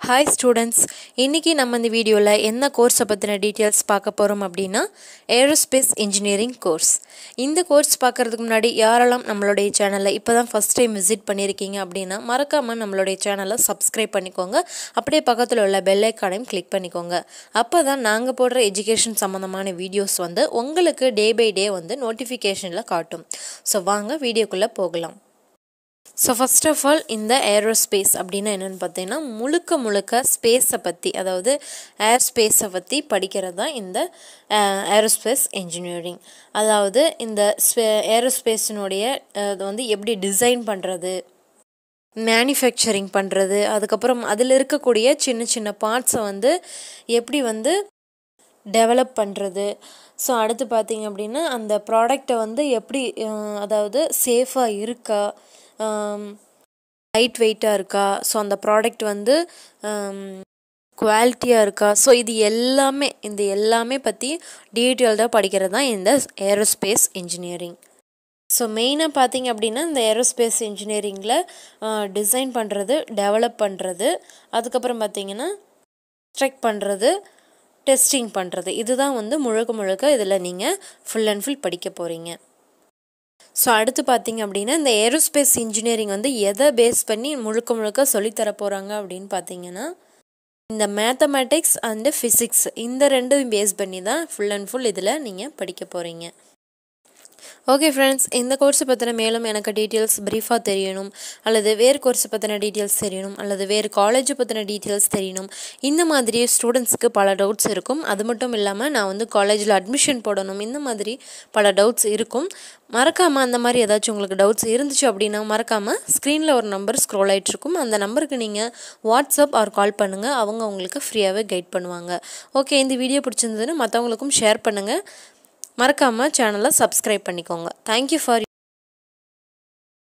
hi students இன்றைக்கி நம்ம இந்த வீடியோவில் என்ன கோர்ஸை பற்றின டீட்டெயில்ஸ் பார்க்க போகிறோம் அப்படின்னா ஏரோஸ்பேஸ் இன்ஜினியரிங் கோர்ஸ் இந்த கோர்ஸ் பார்க்குறதுக்கு முன்னாடி யாரெல்லாம் நம்மளுடைய சேனலை இப்போ தான் ஃபஸ்ட் டைம் விசிட் பண்ணியிருக்கீங்க அப்படின்னா மறக்காமல் நம்மளுடைய சேனலை சப்ஸ்கிரைப் பண்ணிக்கோங்க அப்படியே பக்கத்தில் உள்ள பெல் ஐக்கானையும் கிளிக் பண்ணிக்கோங்க அப்போ தான் நாங்கள் போடுற எஜுகேஷன் சம்மந்தமான வீடியோஸ் வந்து உங்களுக்கு டே பை டே வந்து நோட்டிஃபிகேஷனில் காட்டும் ஸோ வாங்க வீடியோக்குள்ளே போகலாம் ஸோ ஃபஸ்ட் ஆஃப் ஆல் இந்த ஏரோஸ்பேஸ் அப்படின்னா என்னென்னு பார்த்தீங்கன்னா முழுக்க முழுக்க ஸ்பேஸை பற்றி அதாவது ஏர் ஸ்பேஸை பற்றி படிக்கிறது தான் இந்த ஏரோஸ்பேஸ் இன்ஜினியரிங் அதாவது இந்த ஏரோஸ்பேஸினுடைய இது வந்து எப்படி டிசைன் பண்ணுறது மேனுஃபேக்சரிங் பண்ணுறது அதுக்கப்புறம் அதில் இருக்கக்கூடிய சின்ன சின்ன பார்ட்ஸை வந்து எப்படி வந்து டெவலப் பண்ணுறது ஸோ அடுத்து பார்த்திங்க அப்படின்னா அந்த ப்ராடக்டை வந்து எப்படி அதாவது சேஃபாக இருக்கா லைட் வெயிட்டாக இருக்கா ஸோ அந்த ப்ராடக்ட் வந்து குவாலிட்டியாக இருக்கா ஸோ இது எல்லாமே இந்த எல்லாமே பற்றி டீட்டெயில்டாக படிக்கிறது தான் இந்த ஏரோஸ்பேஸ் இன்ஜினியரிங் ஸோ மெயினாக பார்த்தீங்க அப்படின்னா இந்த ஏரோஸ்பேஸ் இன்ஜினியரிங்கில் டிசைன் பண்ணுறது டெவலப் பண்ணுறது அதுக்கப்புறம் பார்த்தீங்கன்னா ஸ்ட்ரெக் பண்ணுறது டெஸ்டிங் பண்ணுறது இதுதான் வந்து முழுக்க முழுக்க இதில் நீங்கள் ஃபுல் அண்ட் ஃபுல் படிக்க போகிறீங்க ஸோ அடுத்து பார்த்தீங்க அப்படின்னா இந்த ஏரோஸ்பேஸ் இன்ஜினியரிங் வந்து எதை பேஸ் பண்ணி முழுக்க முழுக்க சொல்லித்தர போகிறாங்க அப்படின்னு பார்த்தீங்கன்னா இந்த மேத்தமேட்டிக்ஸ் அண்டு ஃபிசிக்ஸ் இந்த ரெண்டும் பேஸ் பண்ணி தான் ஃபுல் அண்ட் ஃபுல் இதில் நீங்கள் படிக்க போகிறீங்க ஓகே ஃப்ரெண்ட்ஸ் இந்த கோர்ஸை பற்றின மேலும் எனக்கு டீட்டெயில்ஸ் ப்ரீஃபாக தெரியணும் அல்லது வேறு கோர்ஸை பற்றின டீட்டெயில்ஸ் தெரியணும் அல்லது வேறு காலேஜை பற்றின டீட்டெயில்ஸ் தெரியணும் இந்த மாதிரி ஸ்டூடெண்ட்ஸ்க்கு பல டவுட்ஸ் இருக்கும் அது மட்டும் இல்லாமல் நான் வந்து காலேஜில் அட்மிஷன் போடணும் இந்த மாதிரி பல டவுட்ஸ் இருக்கும் மறக்காமல் அந்த மாதிரி ஏதாச்சும் உங்களுக்கு டவுட்ஸ் இருந்துச்சு அப்படின்னா மறக்காமல் ஸ்க்ரீனில் ஒரு நம்பர் ஸ்க்ரோல் ஆகிட்ருக்கும் அந்த நம்பருக்கு நீங்கள் வாட்ஸ்அப் ஆர் கால் பண்ணுங்கள் அவங்க உங்களுக்கு ஃப்ரீயாகவே கைட் பண்ணுவாங்க ஓகே இந்த வீடியோ பிடிச்சிருந்ததுன்னு மற்றவங்களுக்கும் ஷேர் பண்ணுங்கள் மறக்காமல் சேனலை சப்ஸ்கிரைப் பண்ணிக்கோங்க தேங்க்யூ ஃபார்